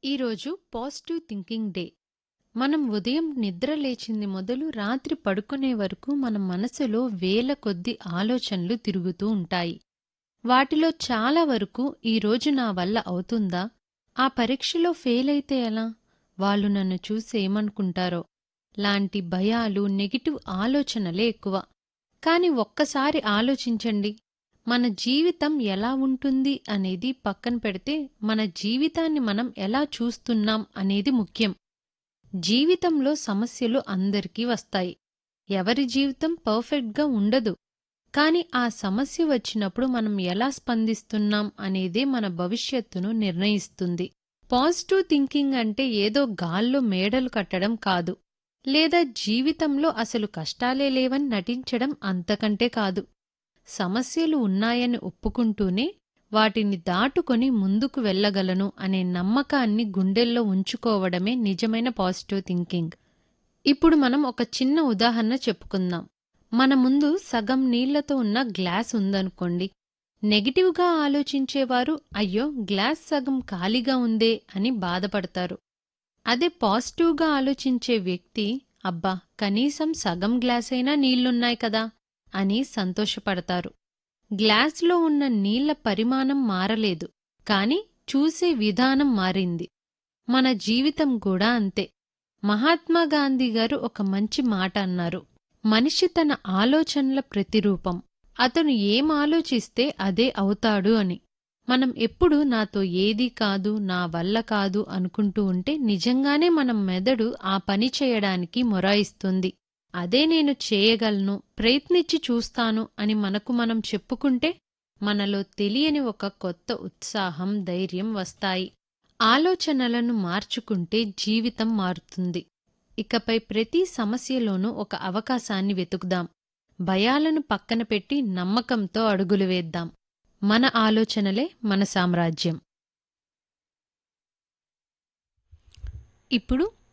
ఈరోజు positive thinking day మనం ఉదయం నిద్ర లేచింది మొదలు రాత్రి పడుకునే వరకు మన మనసులో వేల కొద్ది ఆలోచనలు తిరుగుతూ ఉంటాయి వాటిలో చాలా వరకు ఈరోజు నా వల్ల అవుతుందా ఆ పరీక్షలో ఫెయిల్ అయితే ఎలా వాళ్ళు నన్ను చూసి ఏమనుకుంటారో లాంటి భయాలు నెగిటివ్ ఆలోచనలే ఎక్కువ కాని ఒక్కసారి ఆలోచించండి మన జీవితం ఎలా ఉంటుంది అనేది పక్కన పెడితే మన జీవితాన్ని మనం ఎలా చూస్తున్నాం అనేది ముఖ్యం జీవితంలో సమస్యలు అందరికీ వస్తాయి ఎవరి జీవితం పర్ఫెక్ట్గా ఉండదు కాని ఆ సమస్య వచ్చినప్పుడు మనం ఎలా స్పందిస్తున్నాం అనేదే మన భవిష్యత్తును నిర్ణయిస్తుంది పాజిటివ్ థింకింగ్ అంటే ఏదో గాల్లో మేడలు కట్టడం కాదు లేదా జీవితంలో అసలు కష్టాలే లేవని నటించడం అంతకంటే కాదు సమస్యలు ఉన్నాయని ఒప్పుకుంటూనే వాటిని దాటుకొని ముందుకు వెళ్ళగలను అనే నమ్మకాన్ని గుండెల్లో ఉంచుకోవడమే నిజమైన పాజిటివ్ థింకింగ్ ఇప్పుడు మనం ఒక చిన్న ఉదాహరణ చెప్పుకుందాం మన ముందు సగం నీళ్లతో ఉన్న గ్లాస్ ఉందనుకోండి నెగిటివ్గా ఆలోచించేవారు అయ్యో గ్లాస్ సగం ఖాళీగా ఉందే అని బాధపడతారు అదే పాజిటివ్గా ఆలోచించే వ్యక్తి అబ్బా కనీసం సగం గ్లాసైనా నీళ్లున్నాయి కదా అని సంతోషపడతారు గ్లాసులో ఉన్న నీళ్ల పరిమాణం మారలేదు కాని చూసే విధానం మారింది మన జీవితం కూడా అంతే మహాత్మా గాంధీ గారు ఒక మంచి మాట అన్నారు మనిషి తన ఆలోచనల ప్రతిరూపం అతను ఏం ఆలోచిస్తే అదే అవుతాడు అని మనం ఎప్పుడు నాతో ఏదీ కాదు నా వల్ల కాదు అనుకుంటూ ఉంటే నిజంగానే మనం మెదడు ఆ పని చేయడానికి మొరాయిస్తుంది అదే నేను చేయగలను ప్రయత్నించి చూస్తాను అని మనకు మనం చెప్పుకుంటే మనలో తెలియని ఒక కొత్త ఉత్సాహం ధైర్యం వస్తాయి ఆలోచనలను మార్చుకుంటే జీవితం మారుతుంది ఇకపై ప్రతి సమస్యలోనూ ఒక అవకాశాన్ని వెతుకుదాం భయాలను పక్కన పెట్టి నమ్మకంతో అడుగులు వేద్దాం మన ఆలోచనలే మన సామ్రాజ్యం ఇప్పుడు